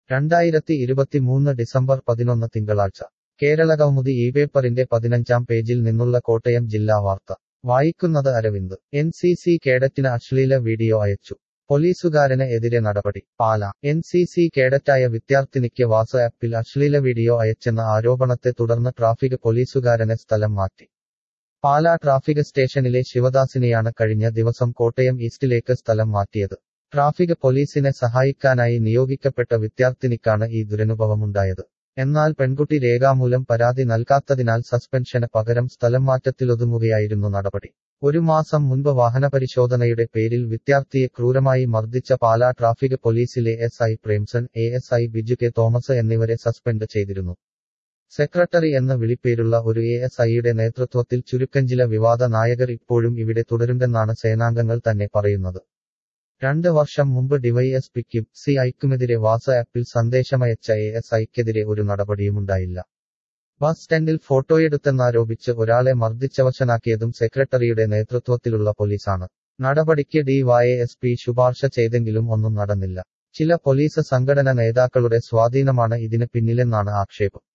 രണ്ടായിരത്തി ഇരുപത്തിമൂന്ന് ഡിസംബർ പതിനൊന്ന് തിങ്കളാഴ്ച കേരളകൗമുദി ഈ പേപ്പറിന്റെ പതിനഞ്ചാം പേജിൽ നിന്നുള്ള കോട്ടയം ജില്ലാ വാർത്ത വായിക്കുന്നത് അരവിന്ദ് എൻ സി സി കേഡറ്റിന് അശ്ലീല വീഡിയോ അയച്ചു പോലീസുകാരന് എതിരെ നടപടി പാല എൻ സി സി കേഡറ്റായ വിദ്യാർത്ഥിനിക്ക് വാട്സ്ആപ്പിൽ അശ്ലീല വീഡിയോ അയച്ചെന്ന ആരോപണത്തെ തുടർന്ന് ട്രാഫിക് പോലീസുകാരനെ സ്ഥലം മാറ്റി പാലാ ട്രാഫിക് സ്റ്റേഷനിലെ ശിവദാസിനെയാണ് കഴിഞ്ഞ ദിവസം കോട്ടയം ഈസ്റ്റിലേക്ക് സ്ഥലം മാറ്റിയത് ട്രാഫിക് പോലീസിനെ സഹായിക്കാനായി നിയോഗിക്കപ്പെട്ട വിദ്യാർത്ഥിനിക്കാണ് ഈ ദുരനുഭവമുണ്ടായത് എന്നാൽ പെൺകുട്ടി രേഖാമൂലം പരാതി നൽകാത്തതിനാൽ സസ്പെൻഷന് പകരം സ്ഥലം മാറ്റത്തിലൊതുങ്ങുകയായിരുന്നു നടപടി ഒരു മാസം മുൻപ് വാഹനപരിശോധനയുടെ പേരിൽ വിദ്യാർത്ഥിയെ ക്രൂരമായി മർദ്ദിച്ച പാലാ ട്രാഫിക് പോലീസിലെ S I Premson A S I Biju K Thomas എന്നിവരെ സസ്പെൻഡ് ചെയ്തിരുന്നു സെക്രട്ടറി എന്ന വിളിപ്പേരുള്ള ഒരു എ എസ് ഐയുടെ നേതൃത്വത്തിൽ ചുരുക്കഞ്ചില വിവാദ നായകർ ഇപ്പോഴും ഇവിടെ തുടരുണ്ടെന്നാണ് സേനാംഗങ്ങൾ തന്നെ പറയുന്നത് രണ്ട് വർഷം മുമ്പ് ഡിവൈഎസ്പിക്കും സി ഐക്കുമെതിരെ വാട്സ്ആപ്പിൽ സന്ദേശമയച്ച എ എസ് ഐക്കെതിരെ ഒരു നടപടിയുമുണ്ടായില്ല ബസ് സ്റ്റാൻഡിൽ ഫോട്ടോയെടുത്തെന്നാരോപിച്ച് ഒരാളെ മർദ്ദിച്ചവശനാക്കിയതും സെക്രട്ടറിയുടെ നേതൃത്വത്തിലുള്ള പോലീസാണ് നടപടിക്ക് ഡിവൈഎസ്പി ശുപാർശ ചെയ്തെങ്കിലും ഒന്നും നടന്നില്ല ചില പോലീസ് സംഘടന നേതാക്കളുടെ സ്വാധീനമാണ് ഇതിന് പിന്നിലെന്നാണ് ആക്ഷേപം